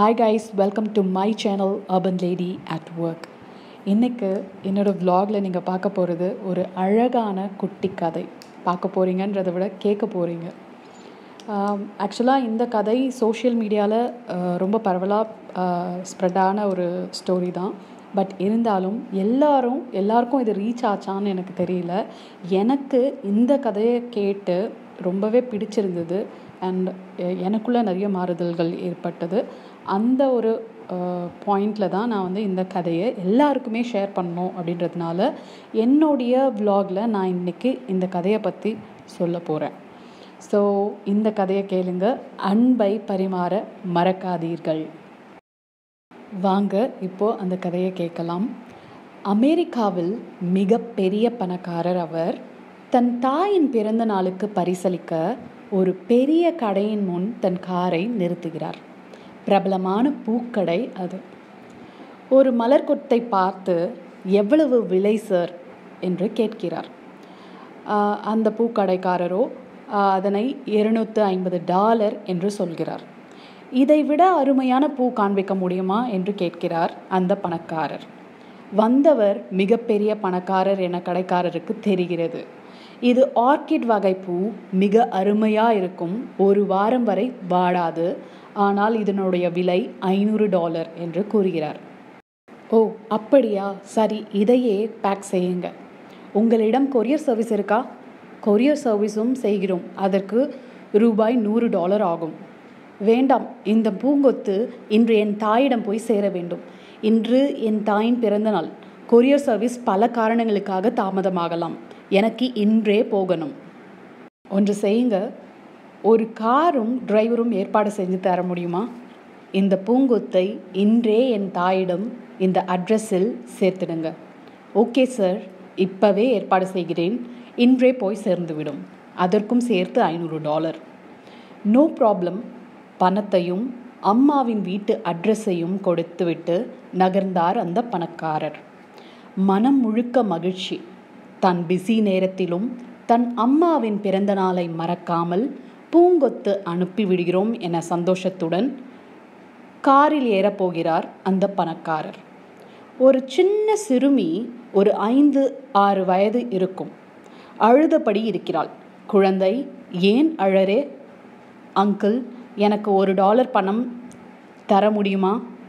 hi guys welcome to my channel urban lady at work இன்றைக்கு என்னோடய vlogல நீங்கள் பார்க்க போகிறது ஒரு அழகான குட்டி கதை பார்க்க போகிறீங்கன்றதை விட கேட்க போகிறீங்க ஆக்சுவலாக இந்த கதை சோஷியல் மீடியாவில் ரொம்ப பரவலாக ஸ்ப்ரெட்டான ஒரு ஸ்டோரி தான் பட் இருந்தாலும் எல்லாரும் எல்லாருக்கும் இது ரீச் ஆச்சான்னு எனக்கு தெரியல எனக்கு இந்த கதையை கேட்டு ரொம்பவே பிடிச்சிருந்தது அண்ட் எனக்குள்ளே நிறைய மாறுதல்கள் ஏற்பட்டது அந்த ஒரு பாயிண்டில் தான் நான் வந்து இந்த கதையை எல்லாருக்குமே ஷேர் பண்ணணும் அப்படின்றதுனால என்னுடைய vlogல நான் இன்றைக்கி இந்த கதையை பற்றி சொல்ல போகிறேன் ஸோ இந்த கதையை கேளுங்க அன்பை பரிமாற மறக்காதீர்கள் வாங்க இப்போ அந்த கதையை கேட்கலாம் அமெரிக்காவில் மிகப்பெரிய பணக்காரர் அவர் தன் தாயின் பிறந்த நாளுக்கு பரிசளிக்க ஒரு பெரிய கடையின் முன் தன் காரை நிறுத்துகிறார் பிரபலமான பூக்கடை அது ஒரு மலர் கொத்தை பார்த்து எவ்வளவு விலை சார் என்று கேட்கிறார் ஆஹ் அந்த பூக்கடைக்காரரோ ஆஹ் அதனை இருநூற்று ஐம்பது டாலர் என்று சொல்கிறார் இதை விட அருமையான பூ காண்பிக்க முடியுமா என்று கேட்கிறார் அந்த பணக்காரர் வந்தவர் மிகப்பெரிய பணக்காரர் என கடைக்காரருக்கு தெரிகிறது இது ஆர்கிட் வகை பூ மிக அருமையாக இருக்கும் ஒரு வாரம் வரை வாடாது ஆனால் இதனுடைய விலை ஐநூறு டாலர் என்று கூறுகிறார் ஓ அப்படியா சரி இதையே பேக் செய்யுங்க உங்களிடம் கொரியர் சர்வீஸ் இருக்கா கொரியர் சர்வீஸும் செய்கிறோம் அதற்கு ரூபாய் நூறு டாலர் ஆகும் வேண்டாம் இந்த பூங்கொத்து இன்று என் தாயிடம் போய் சேர வேண்டும் இன்று என் தாயின் பிறந்த நாள் கொரியர் சர்வீஸ் பல காரணங்களுக்காக தாமதமாகலாம் எனக்கு இன்றே போகணும் ஒன்று செய்யுங்க ஒரு காரும் டிரைவரும் ஏற்பாடு செஞ்சு தர முடியுமா இந்த பூங்கொத்தை இன்றே என் தாயிடம் இந்த அட்ரஸில் சேர்த்துடுங்க ஓகே சார் இப்போவே ஏற்பாடு செய்கிறேன் இன்றே போய் சேர்ந்துவிடும் அதற்கும் சேர்த்து ஐநூறு டாலர் நோ ப்ராப்ளம் பணத்தையும் அம்மாவின் வீட்டு அட்ரஸையும் கொடுத்துவிட்டு நகர்ந்தார் அந்த பணக்காரர் மனம் முழுக்க மகிழ்ச்சி தன் பிஸி நேரத்திலும் தன் அம்மாவின் பிறந்த நாளை மறக்காமல் பூங்கொத்து அனுப்பிவிடுகிறோம் என சந்தோஷத்துடன் காரில் ஏறப்போகிறார் அந்த பணக்காரர் ஒரு சின்ன சிறுமி ஒரு ஐந்து ஆறு வயது இருக்கும் அழுதபடி இருக்கிறாள் குழந்தை ஏன் அழறே அங்கிள் எனக்கு ஒரு டாலர் பணம் தர முடியுமா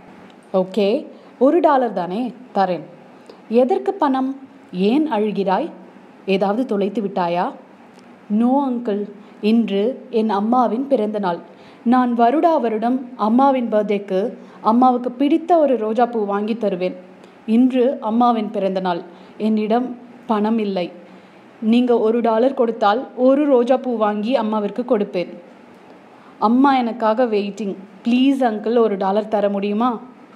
ஓகே ஒரு டாலர் தானே தரேன் எதற்கு பணம் ஏன் அழுகிறாய் ஏதாவது தொலைத்து விட்டாயா நோ அங்கிள் இன்று என் அம்மாவின் பிறந்த நாள் நான் வருடா வருடம் அம்மாவின் பர்த்டேக்கு அம்மாவுக்கு பிடித்த ஒரு ரோஜா பூ வாங்கி தருவேன் இன்று அம்மாவின் பிறந்த நாள் என்னிடம் பணம் இல்லை நீங்கள் ஒரு டாலர் கொடுத்தால் ஒரு ரோஜா பூ வாங்கி அம்மாவிற்கு கொடுப்பேன் அம்மா எனக்காக வெயிட்டிங் ப்ளீஸ் அங்கிள் ஒரு டாலர் தர முடியுமா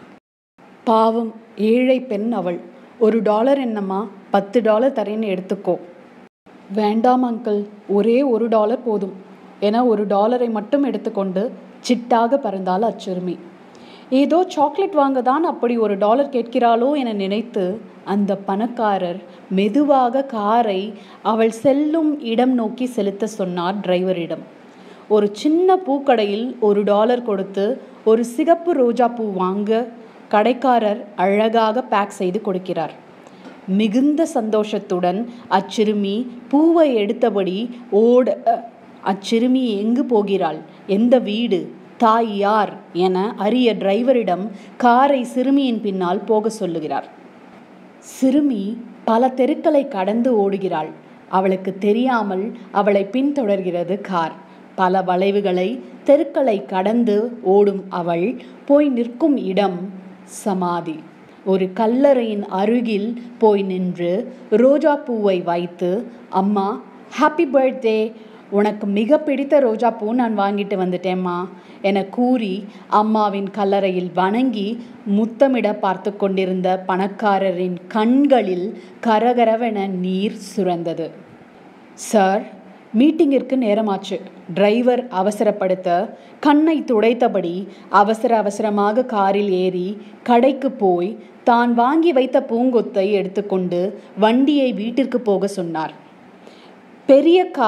பாவம் ஏழை பெண் அவள் ஒரு டாலர் என்னம்மா பத்து டாலர் தரேன்னு எடுத்துக்கோ வேண்டாம் அங்கிள் ஒரே ஒரு டாலர் போதும் என ஒரு டாலரை மட்டும் எடுத்துக்கொண்டு சிட்டாக பறந்தாள் அச்சிறுமி ஏதோ சாக்லேட் வாங்க தான் அப்படி ஒரு டாலர் கேட்கிறாளோ என நினைத்து அந்த பணக்காரர் மெதுவாக காரை அவள் செல்லும் இடம் நோக்கி செலுத்த சொன்னார் டிரைவரிடம் ஒரு சின்ன பூக்கடையில் ஒரு டாலர் கொடுத்து ஒரு சிகப்பு ரோஜா பூ வாங்க கடைக்காரர் அழகாக பேக் செய்து கொடுக்கிறார் மிகுந்த சந்தோஷத்துடன் அச்சிறுமி பூவை எடுத்தபடி ஓட அச்சிறுமி எங்கு போகிறாள் எந்த வீடு தாய் யார் என அறிய டிரைவரிடம் காரை சிறுமியின் பின்னால் போக சொல்லுகிறார் சிறுமி பல தெருக்களை கடந்து ஓடுகிறாள் அவளுக்கு தெரியாமல் அவளை பின்தொடர்கிறது கார் பல வளைவுகளை தெருக்களை கடந்து ஓடும் அவள் போய் நிற்கும் இடம் சமாதி ஒரு கல்லறையின் அருகில் போய் நின்று ரோஜா பூவை வைத்து அம்மா ஹாப்பி பர்த்டே உனக்கு மிக பிடித்த ரோஜா பூ நான் வாங்கிட்டு வந்துட்டேம்மா என கூறி அம்மாவின் கல்லறையில் வணங்கி முத்தமிட பார்த்து கொண்டிருந்த பணக்காரரின் கண்களில் கரகரவென நீர் சுரந்தது சார் மீட்டிங்கிற்கு நேரமாச்சு டிரைவர் அவசரப்படுத்த கண்ணை துடைத்தபடி அவசர அவசரமாக காரில் ஏறி கடைக்கு போய் தான் வாங்கி வைத்த பூங்கொத்தை எடுத்துக்கொண்டு வண்டியை வீட்டிற்கு போக சொன்னார் பெரிய கார்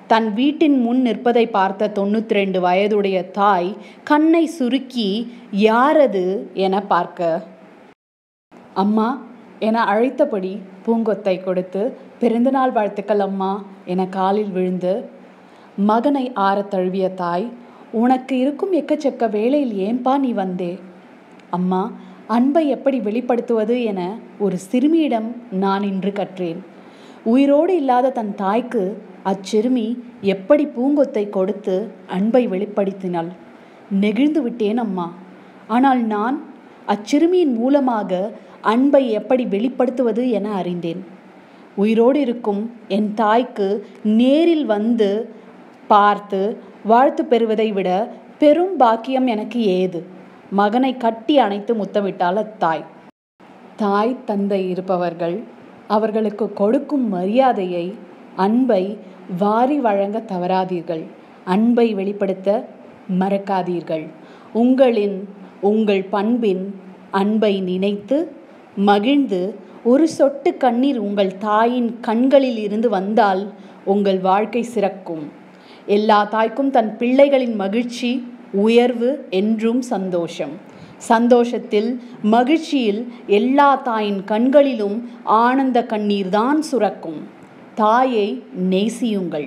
தன் வீட்டின் முன் நிற்பதை பார்த்த தொண்ணூற்றி ரெண்டு வயதுடைய தாய் கண்ணை சுருக்கி யாரது என பார்க்க அம்மா என அழைத்தபடி பூங்கொத்தை கொடுத்து பிறந்தநாள் வாழ்த்துக்கள் அம்மா என காலில் விழுந்து மகனை ஆறத் தழுவிய தாய் உனக்கு இருக்கும் எக்கச்சக்க வேளையில் ஏன்பா நீ வந்தே அம்மா அன்பை எப்படி வெளிப்படுத்துவது என ஒரு சிறுமியிடம் நான் இன்று கற்றேன் உயிரோடு இல்லாத தன் தாய்க்கு அச்சிறுமி எப்படி பூங்கொத்தை கொடுத்து அன்பை வெளிப்படுத்தினாள் நெகிழ்ந்து விட்டேன் அம்மா ஆனால் நான் அச்சிறுமியின் மூலமாக அன்பை எப்படி வெளிப்படுத்துவது என அறிந்தேன் உயிரோடு இருக்கும் என் தாய்க்கு நேரில் வந்து பார்த்து வாழ்த்து பெறுவதை விட பெரும் பாக்கியம் எனக்கு ஏது மகனை கட்டி அணைத்து முத்தமிட்டாள் அத்தாய் தாய் தந்தை இருப்பவர்கள் அவர்களுக்கு கொடுக்கும் மரியாதையை அன்பை வாரி வழங்க தவறாதீர்கள் அன்பை வெளிப்படுத்த மறக்காதீர்கள் உங்களின் உங்கள் பண்பின் அன்பை நினைத்து மகிழ்ந்து ஒரு சொட்டு கண்ணீர் உங்கள் தாயின் கண்களில் இருந்து வந்தால் உங்கள் வாழ்க்கை சிறக்கும் எல்லா தாய்க்கும் தன் பிள்ளைகளின் மகிழ்ச்சி உயர்வு என்றும் சந்தோஷம் சந்தோஷத்தில் மகிழ்ச்சியில் எல்லா தாயின் கண்களிலும் ஆனந்த கண்ணீர் தான் சுரக்கும் தாயை நேசியுங்கள்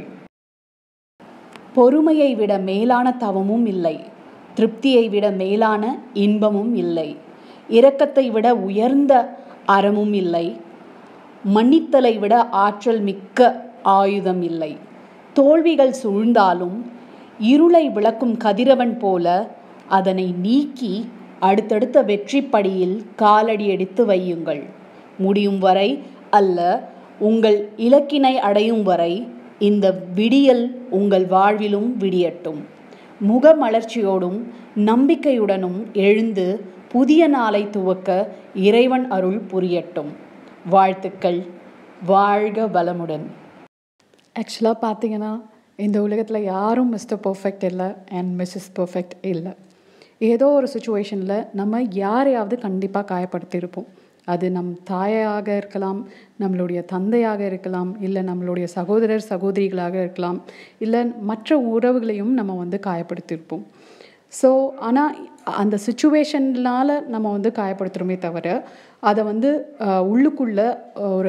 பொறுமையை விட மேலான தவமும் இல்லை திருப்தியை விட மேலான இன்பமும் இல்லை இரக்கத்தை விட உயர்ந்த அறமும் இல்லை மன்னித்தலை விட ஆற்றல் மிக்க ஆயுதம் இல்லை தோல்விகள் சூழ்ந்தாலும் இருளை விளக்கும் கதிரவன் போல அதனை நீக்கி அடுத்தடுத்த வெற்றி படியில் காலடி எடுத்து வையுங்கள் முடியும் வரை அல்ல உங்கள் இலக்கினை அடையும் வரை இந்த விடியல் உங்கள் வாழ்விலும் விடியட்டும் முகமலர்ச்சியோடும் நம்பிக்கையுடனும் எழுந்து புதிய நாளை துவக்க இறைவன் அருள் புரியட்டும் வாழ்த்துக்கள் வாழ்க வளமுடன் ஆக்சுவலாக பார்த்தீங்கன்னா இந்த உலகத்தில் யாரும் மிஸ்டர் பர்ஃபெக்ட் இல்லை அண்ட் மிஸ்ஸஸ் பர்ஃபெக்ட் இல்லை ஏதோ ஒரு சுச்சுவேஷனில் நம்ம யாரையாவது கண்டிப்பாக காயப்படுத்தியிருப்போம் அது நம் தாயாக இருக்கலாம் நம்மளுடைய தந்தையாக இருக்கலாம் இல்லை நம்மளுடைய சகோதரர் சகோதரிகளாக இருக்கலாம் இல்லை மற்ற உறவுகளையும் நம்ம வந்து காயப்படுத்தியிருப்போம் ஸோ ஆனால் அந்த சுச்சுவேஷன்னால் நம்ம வந்து காயப்படுத்துகிறோமே தவிர அதை வந்து அஹ், உள்ளுக்குள்ள ஒரு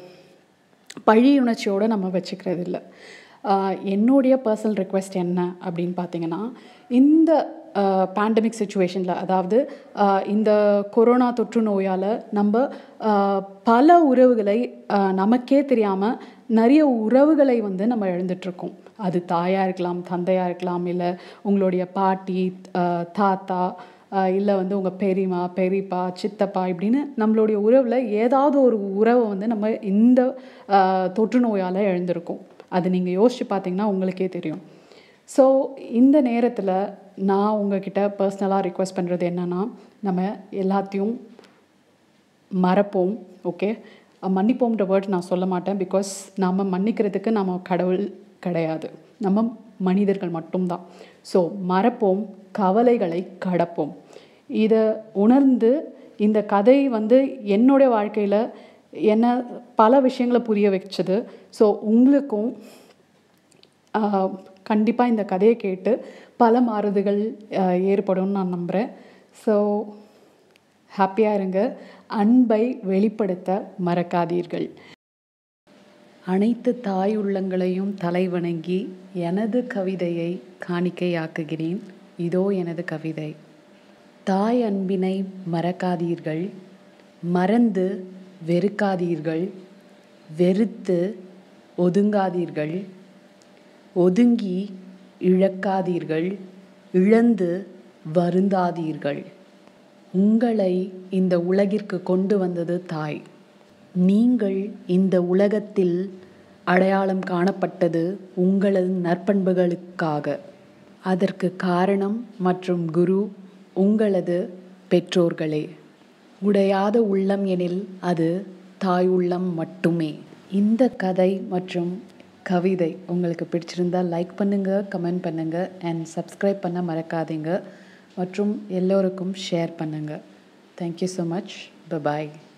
பழி உணர்ச்சியோடு நம்ம வச்சுக்கிறது இல்லை ஆஹ் என்னுடைய பர்சனல் ரெக்வெஸ்ட் என்ன அப்படின்னு பார்த்தீங்கன்னா இந்த பேண்டமிக் சுச்சுவேஷனில் அதாவது ஆஹ் இந்த கொரோனா தொற்று நோயால் நம்ம ஆஹ் பல உறவுகளை ஆஹ் நமக்கே தெரியாமல் நிறைய உறவுகளை வந்து நம்ம இழந்துட்டுருக்கோம் அது தாயாக இருக்கலாம் தந்தையாக இருக்கலாம் இல்லை உங்களுடைய பாட்டி ஆஹ் தாத்தா இல்லை வந்து உங்கள் பெரியம்மா பெரியப்பா சித்தப்பா இப்படின்னு நம்மளுடைய உறவில் ஏதாவது ஒரு உறவை வந்து நம்ம இந்த ஆஹ், தொற்று நோயால் இழந்திருக்கோம் அது நீங்கள் யோசித்து பார்த்தீங்கன்னா உங்களுக்கே தெரியும் ஸோ இந்த நேரத்தில் நான் உங்ககிட்ட பர்சனலாக ரிக்வெஸ்ட் பண்ணுறது என்னென்னா நம்ம எல்லாத்தையும் மறப்போம் ஓகே மன்னிப்போம்ன்ற வேர்ட் நான் சொல்ல மாட்டேன் பிகாஸ் நம்ம மன்னிக்கிறதுக்கு நம்ம கடவுள் கிடையாது நம்ம மனிதர்கள் மட்டும்தான் ஸோ மறப்போம் கவலைகளை கடப்போம் இதை உணர்ந்து இந்த கதை வந்து என்னுடைய வாழ்க்கையில் என்ன பல விஷயங்களை புரிய வச்சது ஸோ உங்களுக்கும் கண்டிப்பாக இந்த கதையை கேட்டு பல மாறுதல்கள் ஆஹ், ஏற்படும்னு நான் நம்புகிறேன் ஸோ ஹாப்பியாக இருங்க அன்பை வெளிப்படுத்த மறக்காதீர்கள் அனைத்து தாய் உள்ளங்களையும் தலை வணங்கி எனது கவிதையை காணிக்கையாக்குகிறேன் இதோ எனது கவிதை தாய் அன்பினை மறக்காதீர்கள் மறந்து வெறுக்காதீர்கள் வெறுத்து ஒதுங்காதீர்கள் ஒதுங்கி இழக்காதீர்கள் இழந்து வருந்தாதீர்கள் உங்களை இந்த உலகிற்கு கொண்டு வந்தது தாய் நீங்கள் இந்த உலகத்தில் அடையாளம் காணப்பட்டது உங்களது நற்பண்புகளுக்காக அதற்கு காரணம் மற்றும் குரு உங்களது பெற்றோர்களே உடையாத உள்ளம் எனில் அது தாய் உள்ளம் மட்டுமே இந்த கதை மற்றும் கவிதை உங்களுக்கு பிடிச்சிருந்தா லைக் பண்ணுங்கள் கமெண்ட் பண்ணுங்கள் அண்ட் சப்ஸ்கிரைப் பண்ண மறக்காதீங்க மற்றும் எல்லோருக்கும் ஷேர் பண்ணுங்கள் தேங்க்யூ ஸோ மச் பபாய்